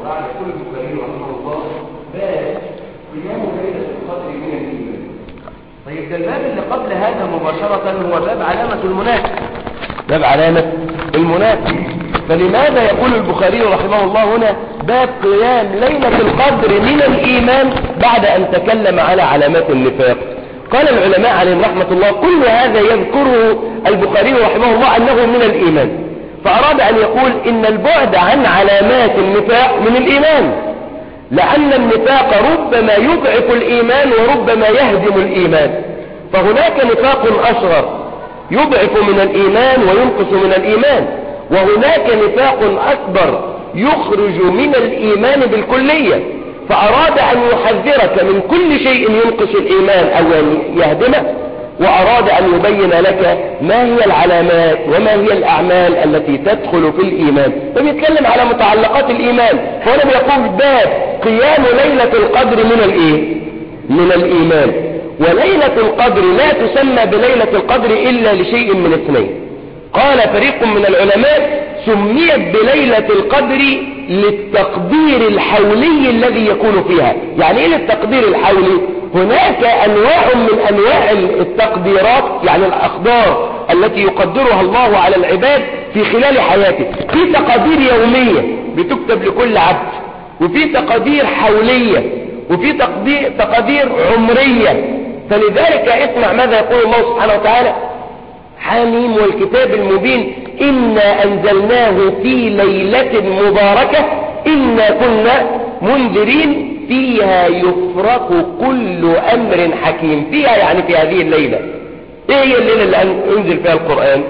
وتعالى يقول البخاري رحمه الله باب قيام ليلة القدر من الإيمان طيب ده الباب اللي قبل هذا مباشرة هو باب علامة المنافق باب علامة المنافق فلماذا يقول البخاري رحمه الله هنا باب قيام ليلة القدر من الإيمان بعد أن تكلم على علامات النفاق قال العلماء عليهم رحمة الله كل هذا يذكره البخاري رحمه الله أنه من الإيمان فأراد أن يقول إن البعد عن علامات النفاق من الإيمان لأن النفاق ربما يضعف الإيمان وربما يهدم الإيمان فهناك نفاق أصغر يضعف من الإيمان وينقص من الإيمان وهناك نفاق أكبر يخرج من الإيمان بالكلية فأراد أن يحذرك من كل شيء ينقص الإيمان أو يهدمه وأراد أن يبين لك ما هي العلامات وما هي الأعمال التي تدخل في الإيمان فبيتكلم على متعلقات الإيمان فهنا بيقول باب قيام ليلة القدر من الإيه؟ من الإيمان وليلة القدر لا تسمى بليلة القدر إلا لشيء من اثنين قال فريق من العلماء سميت بليلة القدر للتقدير الحولي الذي يكون فيها يعني ايه للتقدير الحولي هناك انواع من انواع التقديرات يعني الاقدار التي يقدرها الله على العباد في خلال حياته في تقادير يومية بتكتب لكل عبد وفي تقادير حولية وفي تقدير, تقادير عمرية فلذلك اسمع ماذا يقول الله سبحانه وتعالى حاميم والكتاب المبين إنا أنزلناه في ليلة مباركة إنا كنا منذرين فيها يفرق كل أمر حكيم فيها يعني في هذه الليلة إيه هي الليلة اللي أنزل فيها القرآن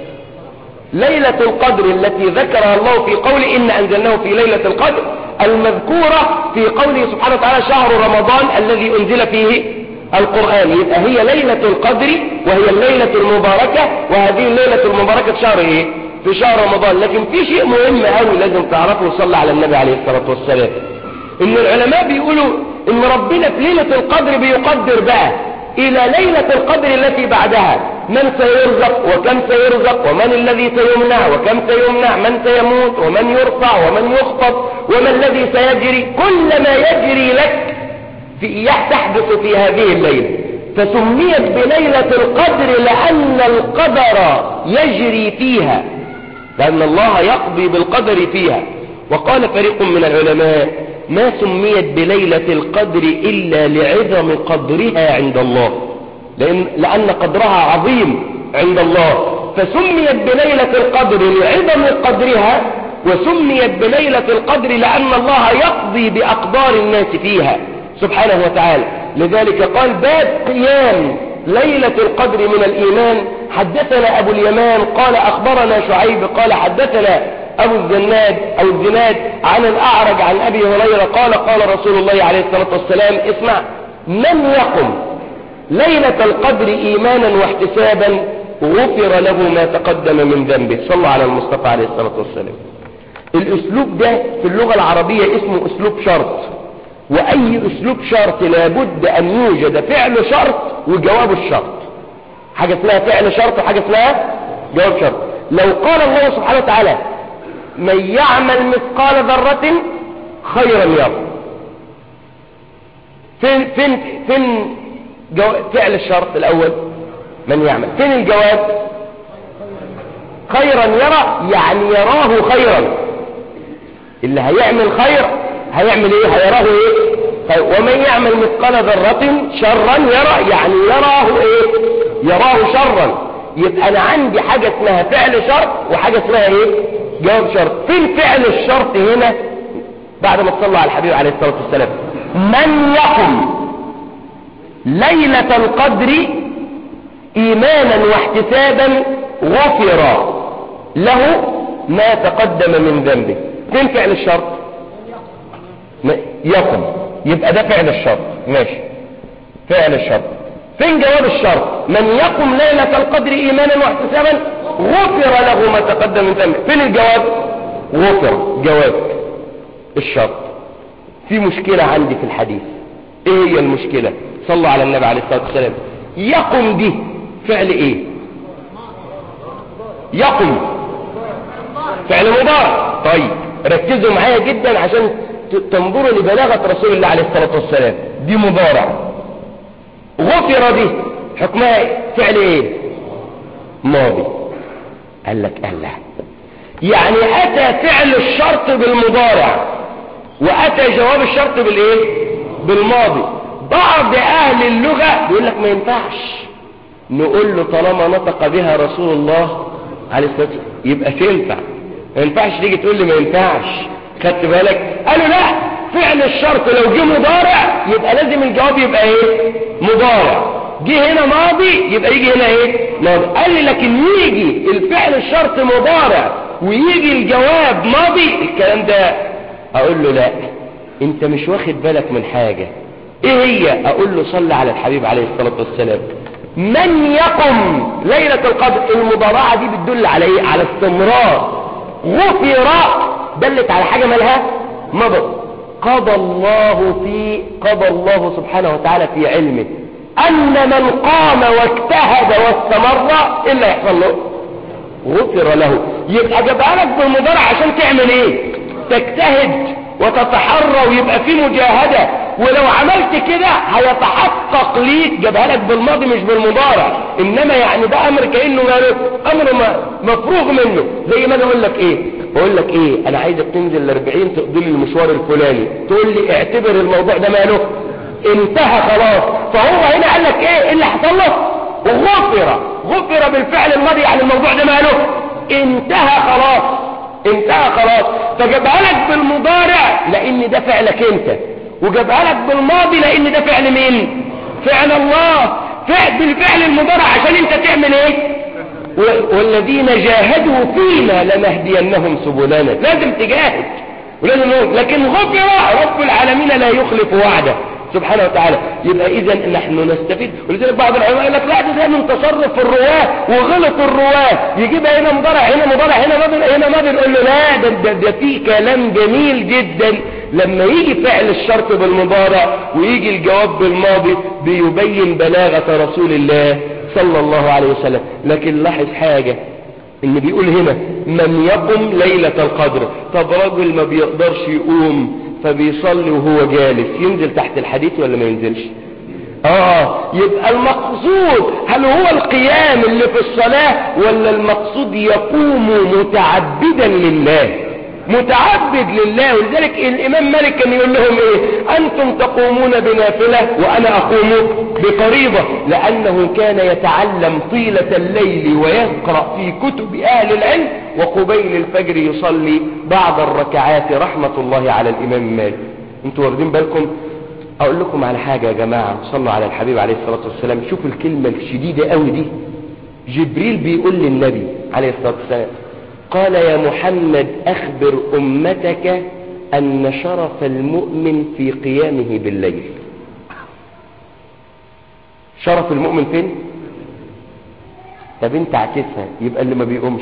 ليلة القدر التي ذكرها الله في قول إن أنزلناه في ليلة القدر المذكورة في قوله سبحانه وتعالى شهر رمضان الذي أنزل فيه القرآن يبقى هي ليلة القدر وهي الليلة المباركة وهذه الليلة المباركة في شهر ايه في شهر رمضان لكن في شيء مهم قوي لازم تعرفه وصلى على النبي عليه الصلاة والسلام ان العلماء بيقولوا ان ربنا في ليلة القدر بيقدر بقى الى ليلة القدر التي بعدها من سيرزق وكم سيرزق ومن الذي سيمنع وكم سيمنع من سيموت ومن يرفع ومن يخطب وما الذي سيجري كل ما يجري لك في تحدث في هذه الليلة فسميت بليلة القدر لأن القدر يجري فيها لأن الله يقضي بالقدر فيها وقال فريق من العلماء ما سميت بليلة القدر إلا لعظم قدرها عند الله لأن, لأن قدرها عظيم عند الله فسميت بليلة القدر لعظم قدرها وسميت بليلة القدر لأن الله يقضي بأقدار الناس فيها سبحانه وتعالى لذلك قال باب قيام ليلة القدر من الإيمان حدثنا أبو اليمان قال أخبرنا شعيب قال حدثنا أبو الزناد أو الزناد عن الأعرج عن أبي هريرة قال قال رسول الله عليه الصلاة والسلام اسمع من يقم ليلة القدر إيمانا واحتسابا غفر له ما تقدم من ذنبه صلى على المصطفى عليه الصلاة والسلام الأسلوب ده في اللغة العربية اسمه أسلوب شرط وأي أسلوب شرط لابد أن يوجد فعل شرط وجواب الشرط حاجة اسمها فعل شرط وحاجة اسمها جواب شرط لو قال الله سبحانه وتعالى من يعمل مثقال ذرة خيرا يرى فين فين فين جو... فعل الشرط الأول من يعمل فين الجواب خيرا يرى يعني يراه خيرا اللي هيعمل خير هيعمل ايه هيراه ايه طيب ومن يعمل مثقال ذرة شرا يرى يعني يراه ايه يراه شرا يبقى انا عندي حاجة اسمها فعل شرط وحاجة اسمها ايه جواب شرط فين فعل الشرط هنا بعد ما تصلى على الحبيب عليه الصلاة والسلام من يقم ليلة القدر ايمانا واحتسابا غفر له ما تقدم من ذنبه فين فعل الشرط يقم يبقى ده فعل الشرط ماشي فعل الشرط فين جواب الشرط من يقم ليلة القدر ايمانا واحتسابا غفر له ما تقدم من ذنبه فين الجواب غفر جواب الشرط في مشكلة عندي في الحديث ايه هي المشكلة صلوا على النبي عليه الصلاة والسلام يقم دي فعل ايه يقم فعل مضارع طيب ركزوا معايا جدا عشان تنظروا لبلاغة رسول الله عليه الصلاة والسلام دي مضارع غفر دي حكمها فعل ايه ماضي قال لك قال لا يعني اتى فعل الشرط بالمضارع واتى جواب الشرط بالايه بالماضي بعض اهل اللغة بيقول لك ما ينفعش نقول له طالما نطق بها رسول الله عليه الصلاة والسلام يبقى تنفع ما ينفعش تيجي تقول لي ما ينفعش خدت بالك قالوا لا فعل الشرط لو جه مضارع يبقى لازم الجواب يبقى ايه مضارع جه هنا ماضي يبقى يجي هنا ايه ماضي قال لي لكن يجي الفعل الشرط مضارع ويجي الجواب ماضي الكلام ده اقول له لا انت مش واخد بالك من حاجة ايه هي اقول له صلى على الحبيب عليه الصلاة والسلام من يقم ليلة القدر المضارعة دي بتدل على ايه على استمرار غفر دلت على حاجة مالها مضى قضى الله في قضى الله سبحانه وتعالى في علمه ان من قام واجتهد واستمر ايه اللي يحصل له غفر له يبقى جابها لك بالمضارع عشان تعمل ايه تجتهد وتتحرى ويبقى في مجاهدة ولو عملت كده هيتحقق ليك جابها لك بالماضي مش بالمضارع انما يعني ده امر كانه ماله امر مفروغ منه زي ما انا اقول لك ايه بقول لك ايه انا عايزك تنزل ل 40 تقضي لي المشوار الفلاني تقول لي اعتبر الموضوع ده ماله انتهى خلاص فهو هنا قال لك ايه إيه اللي حصل له غفر غفر بالفعل الماضي يعني الموضوع ده ماله انتهى خلاص انتهى خلاص فجابها لك بالمضارع لان ده فعلك انت وجابها لك بالماضي لان ده فعل مين فعل الله فعل بالفعل المضارع عشان انت تعمل ايه والذين جاهدوا فينا لنهدينهم سبلنا لازم تجاهد ولازم نقول لكن غفر رب العالمين لا يخلف وعده سبحانه وتعالى يبقى اذا نحن نستفيد ولذلك بعض العلماء يقول لك لا ده ده من تصرف في الرواه وغلط الرواه يجيبها هنا مضارع هنا مضارع هنا ماضي هنا ماضي نقول له لا ده ده, ده في كلام جميل جدا لما يجي فعل الشرط بالمضارع ويجي الجواب بالماضي بيبين بلاغة رسول الله صلى الله عليه وسلم لكن لاحظ حاجة ان بيقول هنا من يقم ليلة القدر طب رجل ما بيقدرش يقوم فبيصلي وهو جالس ينزل تحت الحديث ولا ما ينزلش اه يبقى المقصود هل هو القيام اللي في الصلاة ولا المقصود يقوم متعبدا لله متعبد لله ولذلك الامام مالك كان يقول لهم ايه انتم تقومون بنافلة وانا اقوم بقريضة لانه كان يتعلم طيلة الليل ويقرأ في كتب اهل العلم وقبيل الفجر يصلي بعض الركعات رحمة الله على الامام مالك انتوا واخدين بالكم اقول لكم على حاجة يا جماعة صلوا على الحبيب عليه الصلاة والسلام شوفوا الكلمة الشديدة قوي دي جبريل بيقول للنبي عليه الصلاة والسلام قال يا محمد أخبر أمتك أن شرف المؤمن في قيامه بالليل شرف المؤمن فين طب انت عكسها يبقى اللي ما بيقومش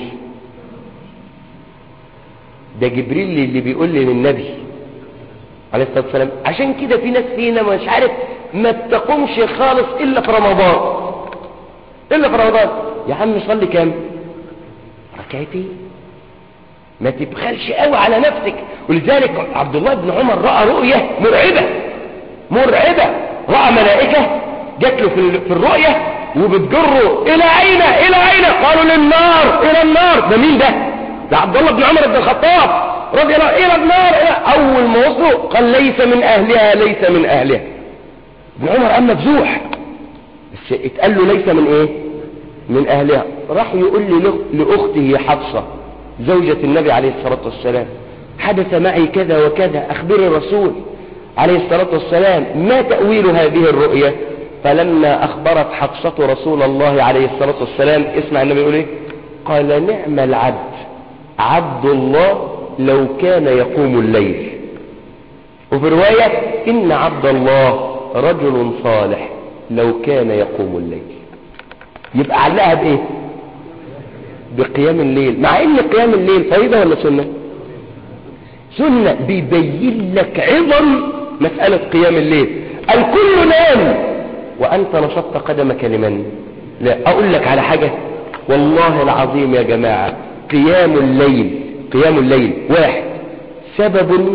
ده جبريل اللي بيقول لي للنبي عليه الصلاة والسلام عشان كده في ناس فينا مش عارف ما بتقومش خالص إلا في رمضان إلا في رمضان يا عم صلي كام ركعتين ما تبخلش قوي على نفسك ولذلك عبد الله بن عمر رأى رؤية مرعبة مرعبة رأى ملائكة جات له في الرؤية وبتجره إلى أين إلى أين قالوا للنار إلى النار ده مين ده ده عبد الله بن عمر بن الخطاب رضي الله إلى النار إلى أول ما وصلوا قال ليس من أهلها ليس من أهلها ابن عمر قام مفزوح بس اتقال له ليس من إيه من أهلها راح يقول لي لأخته حفصة زوجة النبي عليه الصلاة والسلام حدث معي كذا وكذا أخبر الرسول عليه الصلاة والسلام ما تأويل هذه الرؤية فلما أخبرت حفصة رسول الله عليه الصلاة والسلام اسمع النبي يقول ايه قال نعم العبد عبد الله لو كان يقوم الليل وفي رواية إن عبد الله رجل صالح لو كان يقوم الليل يبقى علقها بإيه بقيام الليل مع ان قيام الليل فريضة ولا سنة سنة بيبين لك عظم مسألة قيام الليل الكل نام وانت نشطت قدمك لمن لا اقول لك على حاجة والله العظيم يا جماعة قيام الليل قيام الليل واحد سبب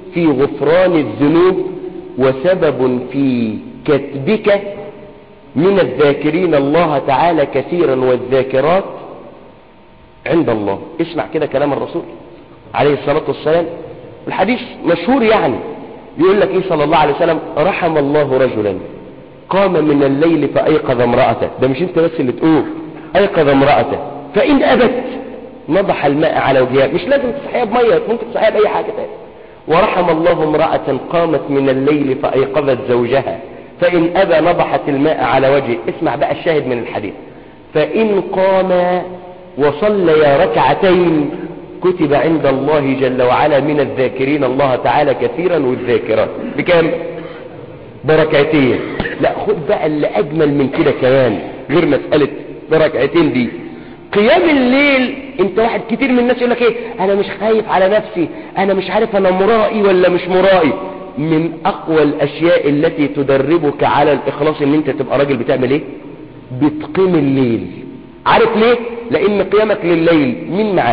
في غفران الذنوب وسبب في كتبك من الذاكرين الله تعالى كثيرا والذاكرات عند الله اسمع كده كلام الرسول عليه الصلاة والسلام الحديث مشهور يعني يقول لك ايه صلى الله عليه وسلم رحم الله رجلا قام من الليل فأيقظ امرأته ده مش انت بس اللي تقول أيقظ امرأته فإن أبت نضح الماء على وجهها مش لازم تصحيها بمية ممكن تصحيها بأي حاجة تاني ورحم الله امرأة قامت من الليل فأيقظت زوجها فإن أبى نضحت الماء على وجهه اسمع بقى الشاهد من الحديث فإن قام وصليا ركعتين كتب عند الله جل وعلا من الذاكرين الله تعالى كثيرا والذاكرات بكام بركعتين لا خد بقى اللي أجمل من كده كمان غير مسألة بركعتين دي قيام الليل انت واحد كتير من الناس يقول لك ايه انا مش خايف على نفسي انا مش عارف انا مرائي ولا مش مرائي من اقوى الاشياء التي تدربك على الاخلاص ان انت تبقى راجل بتعمل ايه بتقيم الليل عارف ليه لان قيامك لليل مين معاك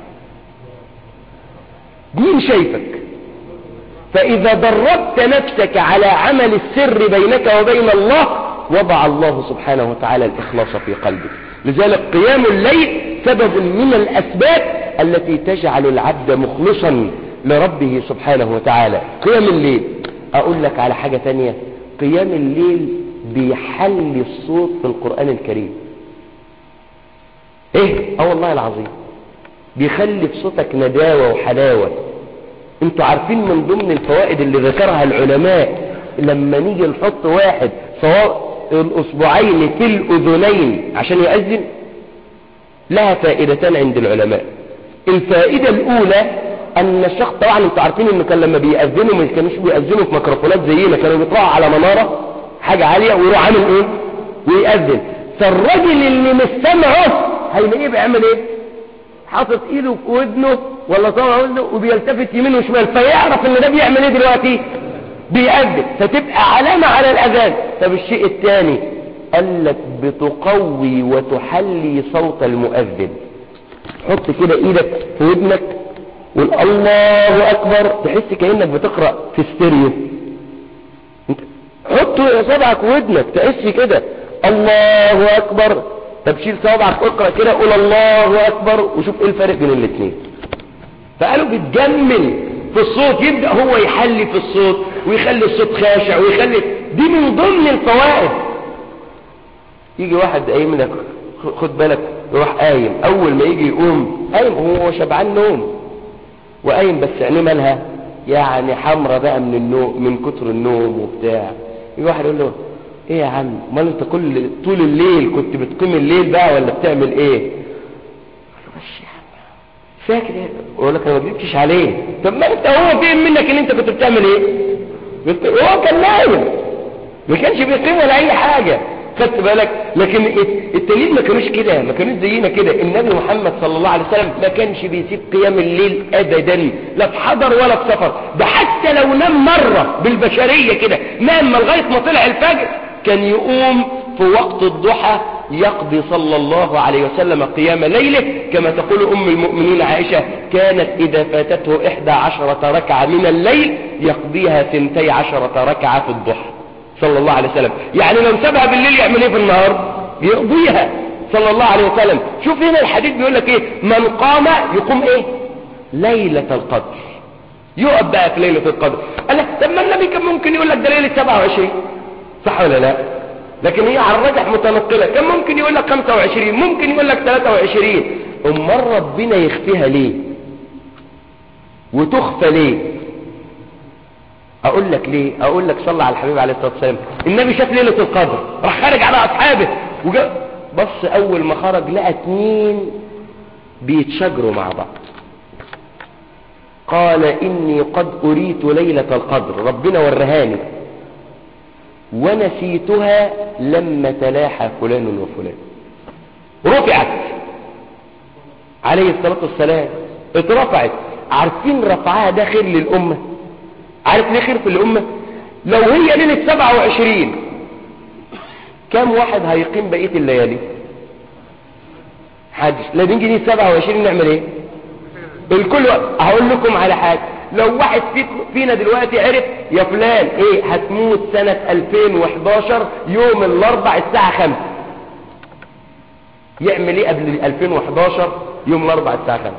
مين شايفك فاذا دربت نفسك على عمل السر بينك وبين الله وضع الله سبحانه وتعالى الاخلاص في قلبك لذلك قيام الليل سبب من الاسباب التي تجعل العبد مخلصا لربه سبحانه وتعالى قيام الليل اقول لك على حاجة تانية قيام الليل بيحل الصوت في القرآن الكريم ايه اه والله العظيم بيخلي في صوتك نداوة وحلاوة انتوا عارفين من ضمن الفوائد اللي ذكرها العلماء لما نيجي نحط واحد سواء الاصبعين في الاذنين عشان يؤذن لها فائدتان عند العلماء الفائدة الاولى ان الشخص طبعا انتوا عارفين انه كان لما بيأذنوا ما كانوش بيأذنوا في ميكروفونات زينا كانوا بيطلعوا على منارة حاجة عالية ويروح عامل ايه ويأذن فالراجل اللي مش سامعه هيلاقيه بيعمل ايه حاطط ايده في ودنه ولا طالع ودنه وبيلتفت يمين وشمال فيعرف ان ده بيعمل ايه دلوقتي بيأذن فتبقى علامة على الاذان طب الشيء الثاني قال لك بتقوي وتحلي صوت المؤذن حط كده ايدك في ودنك قول الله اكبر تحس كأنك بتقرأ في ستيريو حط صبعك في ودنك تحس كده الله اكبر طب شيل صوابعك اقرأ كده قول الله اكبر وشوف ايه الفرق بين الاثنين فقالوا بتجمل في الصوت يبدأ هو يحلي في الصوت ويخلي الصوت خاشع ويخلي دي من ضمن الفوائد يجي واحد قايم لك خد بالك يروح قايم اول ما يجي يقوم قايم هو شبعان نوم وقايم بس عينيه مالها يعني حمرة بقى من النوم من كتر النوم وبتاع يجي واحد يقول له ايه يا عم امال انت كل طول الليل كنت بتقيم الليل بقى ولا بتعمل ايه بس يا عم فاكر ايه يقول لك انا ما جبتش عليه طب ما انت هو فين منك ان انت كنت بتعمل ايه هو كان نايم ما كانش بيقيم ولا اي حاجه خدت بالك لكن التانيين ما كانوش كده ما كانوش زينا كده النبي محمد صلى الله عليه وسلم ما كانش بيسيب قيام الليل ابدا لا في حضر ولا في سفر ده حتى لو نام مرة بالبشرية كده نام لغاية ما طلع الفجر كان يقوم في وقت الضحى يقضي صلى الله عليه وسلم قيام ليله كما تقول أم المؤمنين عائشة كانت إذا فاتته إحدى عشرة ركعة من الليل يقضيها ثنتي عشرة ركعة في الضحى صلى الله عليه وسلم يعني لو سابها بالليل يعمل ايه في النهار يقضيها صلى الله عليه وسلم شوف هنا الحديث بيقول لك ايه من قام يقوم ايه ليلة القدر يقف بقى في ليلة القدر قال لك طب ما النبي كان ممكن يقول لك ده ليلة 27 صح ولا لا لكن هي على الرجح متنقلة كان ممكن يقول لك 25 ممكن يقول لك 23 امال ربنا يخفيها ليه وتخفى ليه اقول لك ليه اقول لك صلى على الحبيب عليه الصلاه والسلام النبي شاف ليله القدر راح خارج على اصحابه وجاء بص اول ما خرج لقى اتنين بيتشاجروا مع بعض قال اني قد اريت ليله القدر ربنا ورهاني ونسيتها لما تلاحى فلان وفلان رفعت عليه الصلاه والسلام اترفعت عارفين رفعها ده خير للامه عارف ليه خير في الأمة لو هي ليلة 27 كم واحد هيقيم بقية الليالي حدش لا نيجي ليلة 27 نعمل ايه الكل هقول لكم على حاجة لو واحد فينا دلوقتي عرف يا فلان ايه هتموت سنة 2011 يوم الاربع الساعة 5 يعمل ايه قبل 2011 يوم الاربع الساعة 5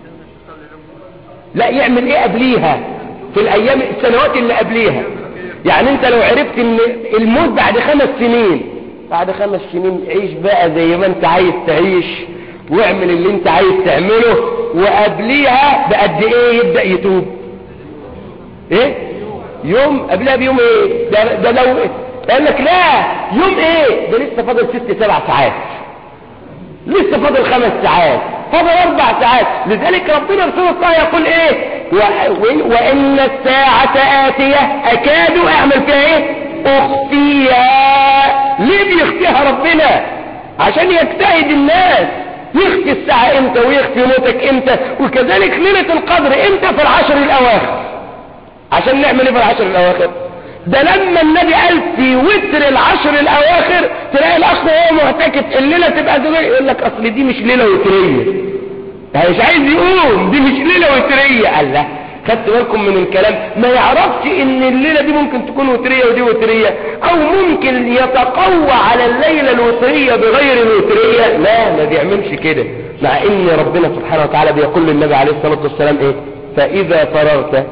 لا يعمل ايه قبليها في الايام السنوات اللي قبليها يعني انت لو عرفت ان الموت بعد خمس سنين بعد خمس سنين عيش بقى زي ما انت عايز تعيش واعمل اللي انت عايز تعمله وقبليها بقد ايه يبدأ يتوب ايه يوم قبلها بيوم ايه ده, ده لو قال لك لا يوم ايه ده لسه فاضل ست سبع ساعات لسه فاضل خمس ساعات فاضل اربع ساعات لذلك ربنا رسول الله يقول ايه و... وان الساعة اتية اكاد اعمل فيها ايه اخفيها ليه بيخفيها ربنا عشان يجتهد الناس يخفي الساعة امتى ويخفي موتك امتى وكذلك ليلة القدر امتى في العشر الاواخر عشان نعمل ايه في العشر الاواخر ده لما النبي قال في وتر العشر الاواخر تلاقي الاخ وهو معتكف الليله تبقى زوجيه يقول لك اصل دي مش ليله وتريه مش عايز يقوم دي مش ليله وتريه قال لا خدت بالكم من الكلام ما يعرفش ان الليله دي ممكن تكون وتريه ودي وتريه او ممكن يتقوى على الليله الوتريه بغير الوتريه لا ما بيعملش كده مع ان ربنا سبحانه وتعالى بيقول للنبي عليه الصلاه والسلام ايه فاذا فرغت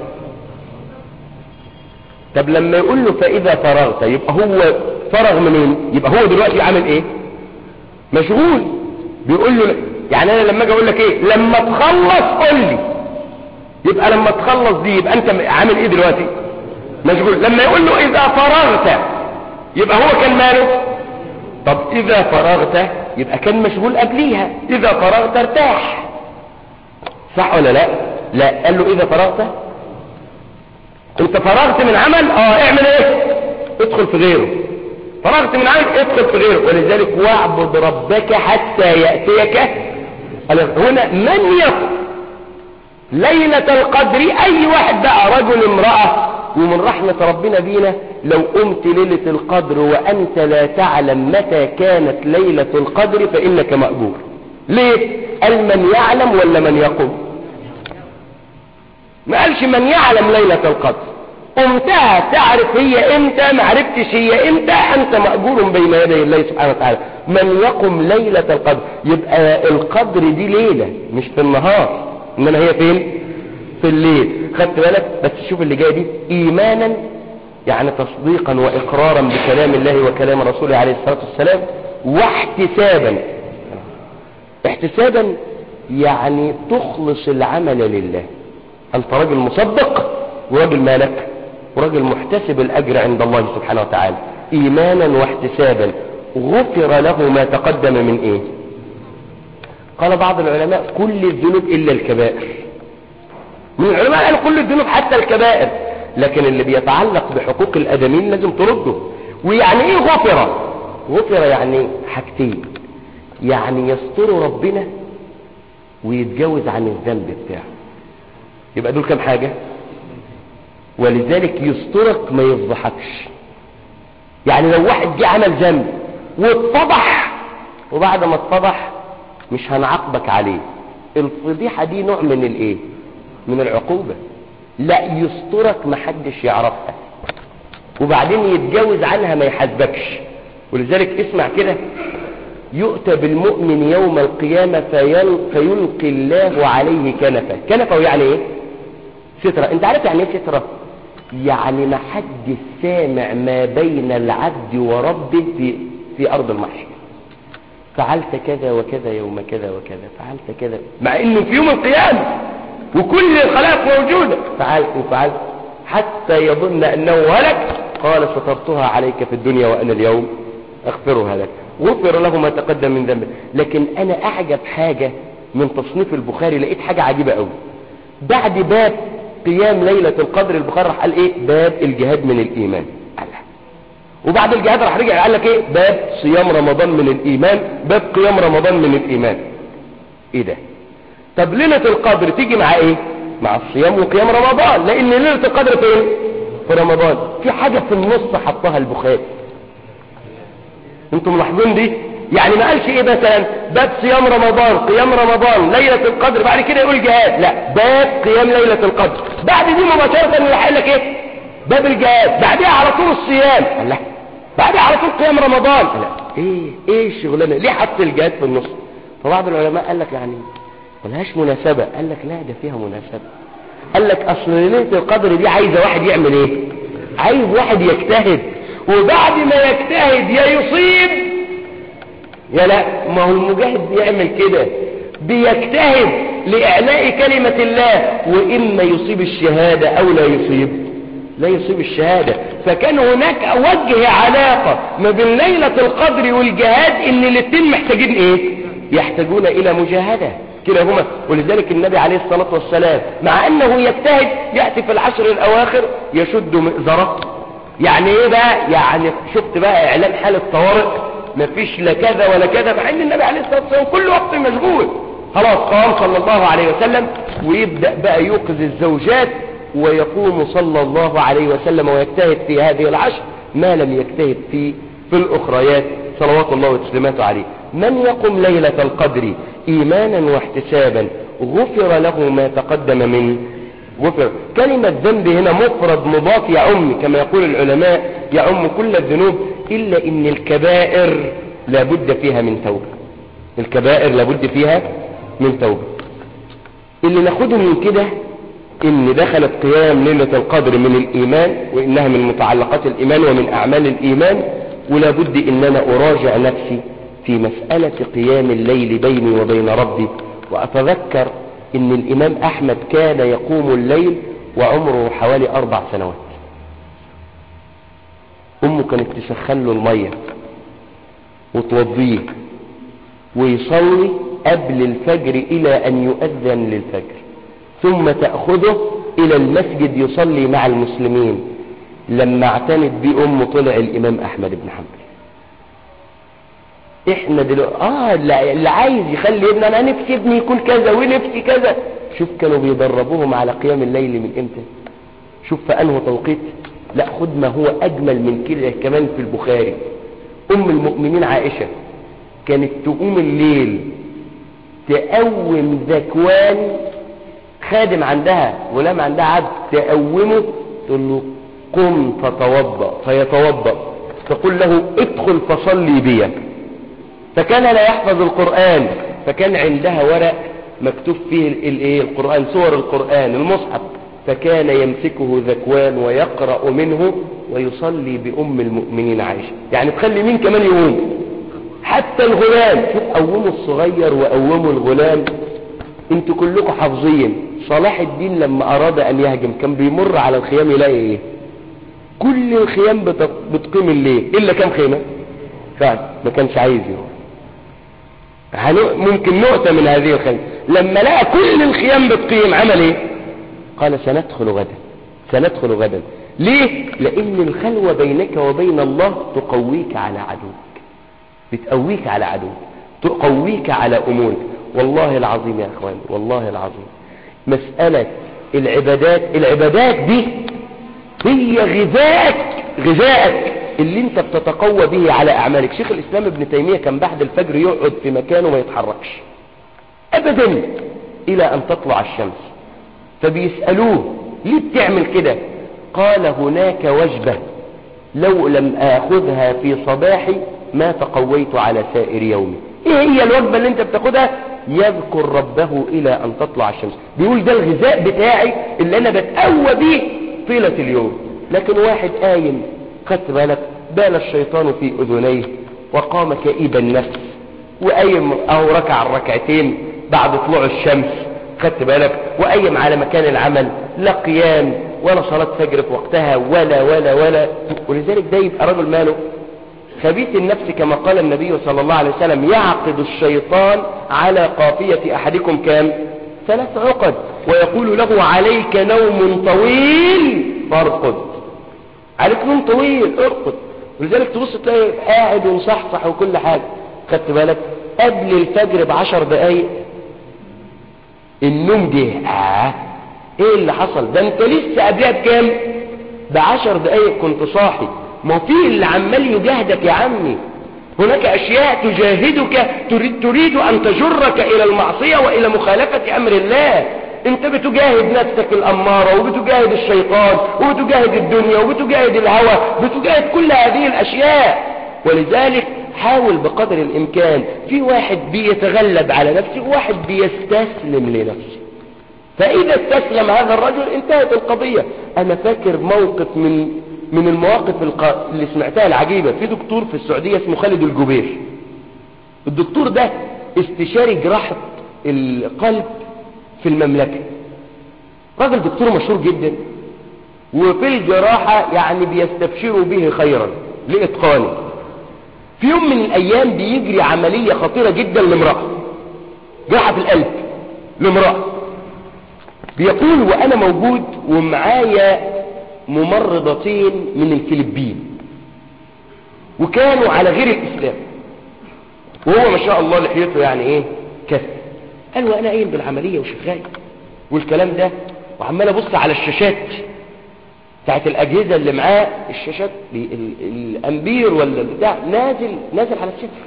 طب لما يقول له فإذا فرغت يبقى هو فرغ منين يبقى هو دلوقتي عامل ايه مشغول بيقول له يعني انا لما اجي اقول لك ايه لما تخلص قول لي يبقى لما تخلص دي يبقى انت عامل ايه دلوقتي مشغول لما يقول له اذا فرغت يبقى هو كان ماله طب اذا فرغت يبقى كان مشغول قبليها اذا فرغت ارتاح صح ولا لا لا قال له اذا فرغت انت فرغت من عمل اه اعمل ايه ادخل في غيره فرغت من عمل ادخل في غيره ولذلك واعبد ربك حتى يأتيك هنا من يقول ليلة القدر اي واحد بقى رجل امرأة ومن رحمة ربنا بينا لو قمت ليلة القدر وانت لا تعلم متى كانت ليلة القدر فانك مأجور ليه قال من يعلم ولا من يقوم ما قالش من يعلم ليلة القدر قمتها تعرف هي امتى ما عرفتش هي امتى انت مأجور بين يدي الله سبحانه وتعالى من يقم ليلة القدر يبقى القدر دي ليلة مش في النهار انما هي فين في الليل خدت بالك بس شوف اللي جاي دي ايمانا يعني تصديقا واقرارا بكلام الله وكلام رسوله عليه الصلاة والسلام واحتسابا احتسابا يعني تخلص العمل لله انت راجل مصدق وراجل مالك وراجل محتسب الاجر عند الله سبحانه وتعالى ايمانا واحتسابا غفر له ما تقدم من ايه قال بعض العلماء كل الذنوب الا الكبائر من العلماء قالوا كل الذنوب حتى الكبائر لكن اللي بيتعلق بحقوق الادمين لازم ترده ويعني ايه غفر غفر يعني حاجتين يعني يستر ربنا ويتجاوز عن الذنب بتاعه يبقى دول كام حاجة ولذلك يسترك ما يفضحكش يعني لو واحد جه عمل ذنب واتفضح وبعد ما اتفضح مش هنعاقبك عليه الفضيحة دي نوع من الايه من العقوبة لا يسترك محدش يعرفها وبعدين يتجاوز عنها ما يحاسبكش ولذلك اسمع كده يؤتى بالمؤمن يوم القيامة فيل... فيلقي الله عليه كنفة كنفة يعني ايه سترة انت عارف يعني ايه سترة يعني ما حد سامع ما بين العبد وربه في, في ارض المحشر فعلت كذا وكذا يوم كذا وكذا فعلت كذا مع انه في يوم القيامة وكل الخلائق موجودة فعلت وفعلت حتى يظن انه هلك قال سترتها عليك في الدنيا وانا اليوم اغفرها لك غفر له ما تقدم من ذنبه لكن انا اعجب حاجة من تصنيف البخاري لقيت حاجة عجيبة قوي بعد باب قيام ليلة القدر البخاري راح قال ايه باب الجهاد من الايمان الله وبعد الجهاد راح رجع قال لك ايه باب صيام رمضان من الايمان باب قيام رمضان من الايمان ايه ده طب ليلة القدر تيجي مع ايه مع الصيام وقيام رمضان لان ليلة القدر فين في رمضان في حاجة في النص حطها البخاري انتم ملاحظين دي يعني ما قالش ايه مثلا باب صيام رمضان قيام رمضان ليلة القدر بعد كده يقول جهاد لا باب قيام ليلة القدر بعد دي مباشرة يروح قال لك ايه باب الجهاد بعدها على طول الصيام قال لا بعدها على طول قيام رمضان قال لا ايه ايه الشغلانه ليه حط الجهاد في النص فبعض العلماء قال لك يعني ملهاش مناسبة قال لك لا ده فيها مناسبة قال لك اصل ليلة القدر دي عايزة واحد يعمل ايه عايز واحد يجتهد وبعد ما يجتهد يا يصيب يا لا ما هو المجاهد بيعمل كده بيجتهد لإعلاء كلمة الله وإما يصيب الشهادة أو لا يصيب لا يصيب الشهادة فكان هناك وجه علاقة ما بين ليلة القدر والجهاد إن الاثنين محتاجين إيه يحتاجون إلى مجاهدة كلاهما ولذلك النبي عليه الصلاة والسلام مع أنه يجتهد يأتي في العشر الأواخر يشد مئزرة يعني إيه بقى يعني شفت بقى إعلان حالة طوارئ مفيش لا كذا ولا كذا مع أن النبي عليه الصلاة والسلام كل وقت مشغول خلاص قام صلى الله عليه وسلم ويبدأ بقى يوقظ الزوجات ويقوم صلى الله عليه وسلم ويجتهد في هذه العشر ما لم يجتهد في في الأخريات صلوات الله وتسليماته عليه من يقم ليلة القدر إيمانا واحتسابا غفر له ما تقدم من غفر كلمة ذنب هنا مفرد مضاف يعم كما يقول العلماء يعم كل الذنوب إلا إن الكبائر لابد فيها من توبة الكبائر لابد فيها من توبة اللي ناخده من كده إن دخلت قيام ليلة القدر من الإيمان وإنها من متعلقات الإيمان ومن أعمال الإيمان ولا بد إن أنا أراجع نفسي في مسألة قيام الليل بيني وبين ربي وأتذكر إن الإمام أحمد كان يقوم الليل وعمره حوالي أربع سنوات أمه كانت تسخن له المية وتوضيه ويصلي قبل الفجر إلى أن يؤذن للفجر ثم تأخذه إلى المسجد يصلي مع المسلمين لما اعتنت بيه أمه طلع الإمام أحمد بن حنبل احنا دلوقتي اه اللي عايز يخلي ابنه انا نفسي ابني يكون كذا ونفسي كذا شوف كانوا بيدربوهم على قيام الليل من امتى شوف في انه توقيت لا خد ما هو اجمل من كده كمان في البخاري ام المؤمنين عائشة كانت تقوم الليل تقوم ذكوان خادم عندها غلام عندها عبد تقومه تقول له قم فتوضا فيتوضا تقول له ادخل فصلي بي فكان لا يحفظ القرآن فكان عندها ورق مكتوب فيه الايه القرآن سور القرآن المصحف فكان يمسكه ذكوان ويقرأ منه ويصلي بأم المؤمنين عائشة يعني تخلي مين كمان يقوم حتى الغلام شوف قوموا الصغير وقوموا الغلام انتوا كلكم حافظين صلاح الدين لما أراد أن يهجم كان بيمر على الخيام يلاقي ايه كل الخيام بتقيم الليل إلا كم خيمة فعلا ما كانش عايز يروح ممكن نؤتى من هذه الخيمة لما لقى كل الخيام بتقيم عمل ايه قال سندخل غدا سندخل غدا ليه لان الخلوة بينك وبين الله تقويك على عدوك بتقويك على عدوك تقويك على امورك والله العظيم يا اخوان والله العظيم مسألة العبادات العبادات دي هي غذائك غذائك اللي انت بتتقوى به على اعمالك شيخ الاسلام ابن تيمية كان بعد الفجر يقعد في مكانه ما يتحركش ابدا الى ان تطلع الشمس فبيسألوه ليه بتعمل كده قال هناك وجبة لو لم اخذها في صباحي ما تقويت على سائر يومي ايه هي الوجبة اللي انت بتاخدها يذكر ربه الى ان تطلع الشمس بيقول ده الغذاء بتاعي اللي انا بتقوى بيه طيلة اليوم لكن واحد قايم خدت بالك بال الشيطان في اذنيه وقام كئيب النفس وقايم او ركع الركعتين بعد طلوع الشمس خدت بالك وقايم على مكان العمل لا قيام ولا صلاة فجر في وقتها ولا ولا ولا ولذلك ده يبقى رجل ماله خبيث النفس كما قال النبي صلى الله عليه وسلم يعقد الشيطان على قافية أحدكم كام ثلاث عقد ويقول له عليك نوم طويل فارقد عليك نوم طويل ارقد ولذلك تبص تلاقي قاعد ومصحصح وكل حاجة خدت بالك قبل الفجر بعشر دقايق النوم ده اه ايه اللي حصل ده انت لسه قبلها بكام بعشر دقايق كنت صاحي ما في اللي عمال يجاهدك يا عمي هناك أشياء تجاهدك تريد, تريد أن تجرك إلى المعصية وإلى مخالفة أمر الله انت بتجاهد نفسك الأمارة وبتجاهد الشيطان وبتجاهد الدنيا وبتجاهد الهوى بتجاهد كل هذه الأشياء ولذلك حاول بقدر الإمكان في واحد بيتغلب على نفسه وواحد بيستسلم لنفسه فإذا استسلم هذا الرجل انتهت القضية أنا فاكر موقف من من المواقف الق... اللي سمعتها العجيبة في دكتور في السعودية اسمه خالد الجبير الدكتور ده استشاري جراحة القلب في المملكة راجل دكتور مشهور جدا وفي الجراحة يعني بيستبشروا به خيرا لإتقانه في يوم من الأيام بيجري عملية خطيرة جدا لامرأة جراحة في القلب لامرأة بيقول وأنا موجود ومعايا ممرضتين من الفلبين وكانوا على غير الإسلام وهو ما شاء الله لحيته يعني ايه كسر قال وانا قايم بالعملية وشغال والكلام ده وعمال ابص على الشاشات بتاعت الاجهزة اللي معاه الشاشات ال- الامبير ولا البتاع نازل نازل على الصفر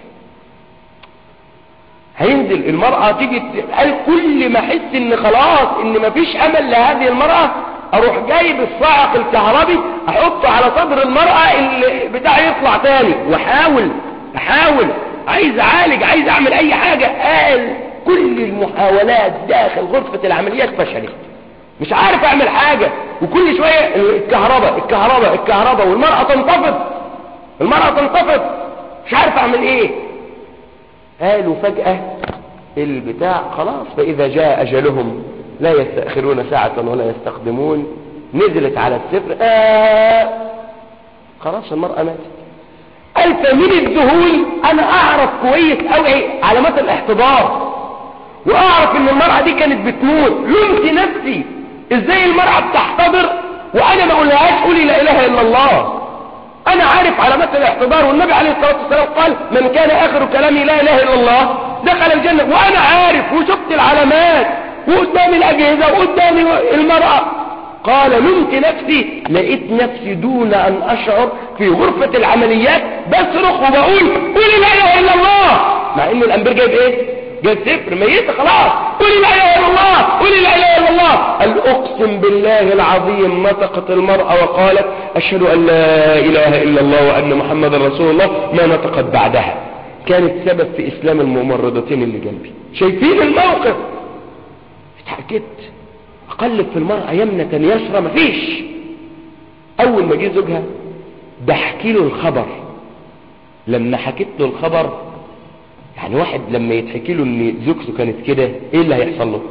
هينزل المرأة تيجي ت- قال كل ما احس ان خلاص ان مفيش امل لهذه المرأة اروح جايب الصاعق الكهربي احطه على صدر المرأة اللي بتاع يطلع تاني واحاول احاول عايز اعالج عايز اعمل اي حاجة قال كل المحاولات داخل غرفة العمليات فشلت مش عارف اعمل حاجة وكل شوية الكهرباء الكهرباء الكهرباء والمرأة تنتفض المرأة تنتفض مش عارف اعمل ايه قالوا فجأة البتاع خلاص فإذا جاء أجلهم لا يستأخرون ساعة ولا يستقدمون نزلت على السفر آه خلاص المرأة ماتت قال فمن الذهول أنا أعرف كويس أوي علامات الاحتضار وأعرف إن المرأة دي كانت بتموت لمت نفسي إزاي المرأة بتحتضر وأنا ما أقولهاش قولي لا إله إلا الله انا عارف علامات الاحتضار والنبي عليه الصلاة والسلام قال من كان اخر كلامي لا اله الا الله دخل الجنة وانا عارف وشفت العلامات وقدامي الاجهزة وقدامي المرأة قال لمت نفسي لقيت نفسي دون ان اشعر في غرفة العمليات بصرخ وبقول قولي لا اله الا الله مع ان الانبير جايب ايه جايب صفر ميت خلاص قولي لا اله الا الله قولي لا اله الا الله قال اقسم بالله العظيم نطقت المرأة وقالت اشهد ان لا اله الا الله وان محمد رسول الله ما نطقت بعدها كانت سبب في اسلام الممرضتين اللي جنبي شايفين الموقف اتحكت اقلب في المرأة يمنة يسرى مفيش اول ما جه زوجها بحكي له الخبر لما حكيت له الخبر يعني واحد لما يتحكي له ان زوجته كانت كده ايه اللي هيحصل له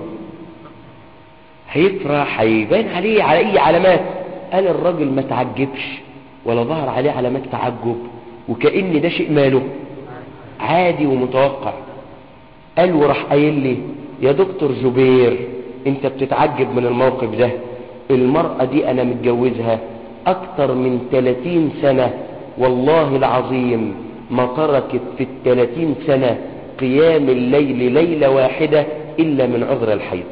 هيفرح هيبان عليه على اي علامات قال الراجل ما تعجبش ولا ظهر عليه علامات تعجب وكأن ده شيء ماله عادي ومتوقع قال وراح قايل لي يا دكتور جبير انت بتتعجب من الموقف ده المرأة دي انا متجوزها اكتر من 30 سنة والله العظيم ما تركت في الثلاثين سنة قيام الليل ليلة واحدة إلا من عذر الحيض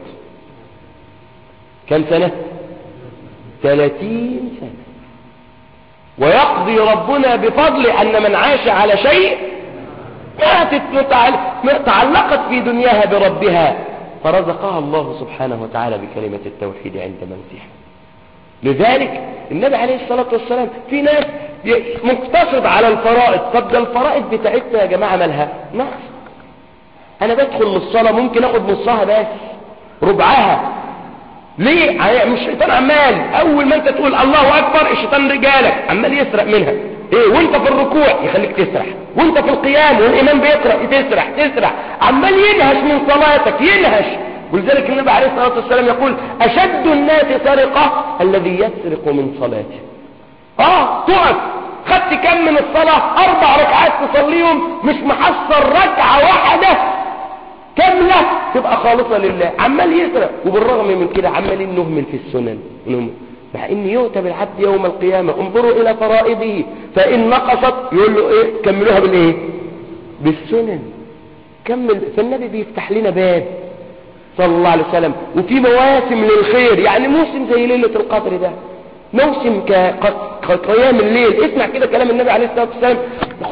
كم سنة ثلاثين سنة ويقضي ربنا بفضله أن من عاش على شيء ماتت متعل- تعلقت في دنياها بربها فرزقها الله سبحانه وتعالى بكلمة التوحيد عند موتها لذلك النبي عليه الصلاة والسلام في ناس مقتصد على الفرائض طب ده الفرائض بتاعتنا يا جماعة مالها نقص انا بدخل من الصلاة ممكن اخد نصها بس ربعها ليه عي- مش الشيطان عمال اول ما انت تقول الله اكبر الشيطان رجالك عمال يسرق منها ايه وانت في الركوع يخليك تسرح وانت في القيام والامام بيقرأ تسرح تسرح عمال ينهش من صلاتك ينهش ولذلك النبي عليه الصلاة والسلام يقول اشد الناس سرقة الذي يسرق من صلاته اه تقف خدت كم من الصلاة اربع ركعات تصليهم مش محصل ركعة واحدة كاملة تبقى خالصة لله عمال يسرق وبالرغم من كده عمالين نهمل في السنن نهمل. مع ان يؤتى بالعبد يوم القيامة انظروا الى فرائضه فان نقصت يقول له ايه كملوها بالايه بالسنن كمل فالنبي بيفتح لنا باب صلى الله عليه وسلم وفي مواسم للخير يعني موسم زي ليلة القدر ده موسم ك- ق- قيام الليل اسمع كده كلام النبي عليه الصلاة والسلام يقول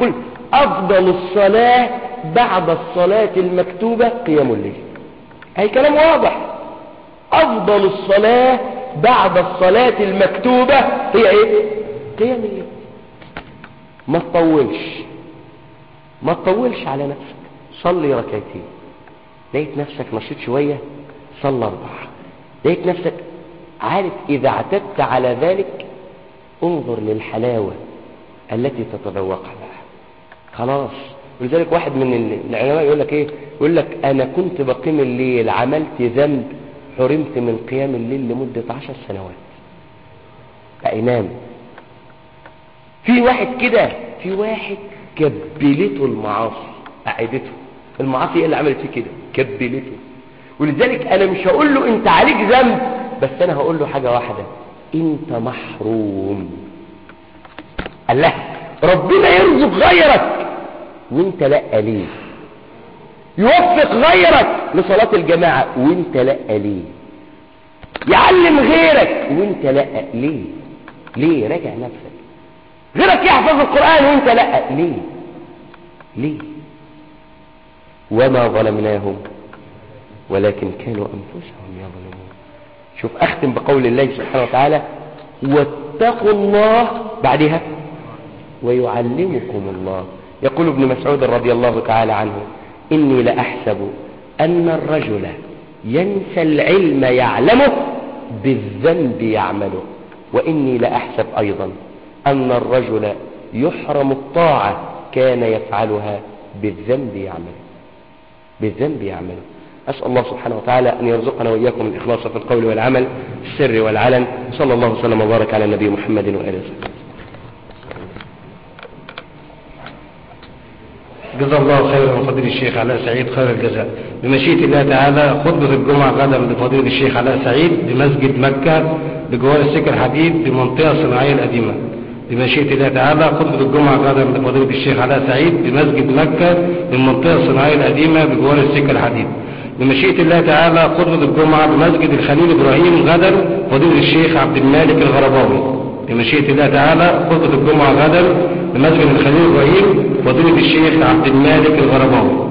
أفضل الصلاة بعد الصلاة المكتوبة قيام الليل أي كلام واضح أفضل الصلاة بعد الصلاة المكتوبة هي إيه قيام الليل ما تطولش ما تطولش على نفسك صلي ركعتين لقيت نفسك نشيط شوية صلى أربعة لقيت نفسك عارف إذا اعتدت على ذلك انظر للحلاوة التي تتذوقها خلاص ولذلك واحد من العلماء يقول لك ايه يقول لك انا كنت بقيم الليل عملت ذنب حرمت من قيام الليل لمدة عشر سنوات فإنام في واحد كده في واحد كبلته المعاصي قعدته المعاصي هي اللي عملت فيه كده كبلته ولذلك انا مش هقول له انت عليك ذنب بس انا هقول له حاجة واحدة انت محروم الله ربنا يرزق غيرك وانت لا ليه يوفق غيرك لصلاة الجماعة وانت لا ليه يعلم غيرك وانت لا ليه ليه راجع نفسك غيرك يحفظ القرآن وانت لا ليه ليه وما ظلمناهم ولكن كانوا أنفسهم يظلمون شوف أختم بقول الله سبحانه وتعالى واتقوا الله بعدها ويعلمكم الله يقول ابن مسعود رضي الله تعالى عنه إني لأحسب أن الرجل ينسى العلم يعلمه بالذنب يعمله وإني لأحسب أيضا أن الرجل يحرم الطاعة كان يفعلها بالذنب يعمله بالذنب يعمله أسأل الله سبحانه وتعالى أن يرزقنا وإياكم الإخلاص في القول والعمل السر والعلن صلى الله وسلم وبارك على النبي محمد وآله وسلم جزا الله خيرا وفضيل الشيخ علاء سعيد خير الجزاء بمشيئة الله تعالى خطبة الجمعة غدا لفضيلة الشيخ علاء سعيد بمسجد مكة بجوار السكة الحديد بمنطقة صناعية القديمة بمشيئة الله تعالى خطبة الجمعة غدا لفضيلة الشيخ علاء سعيد بمسجد مكة بالمنطقة الصناعية القديمة بجوار السكة الحديد بمشيئة الله تعالى خطبة الجمعة بمسجد الخليل إبراهيم غدا فضيلة الشيخ عبد المالك الغرباوي بمشيئة الله تعالى خطبة الجمعة غدا بمسجد الخليل إبراهيم فضيلة الشيخ عبد المالك الغرباوي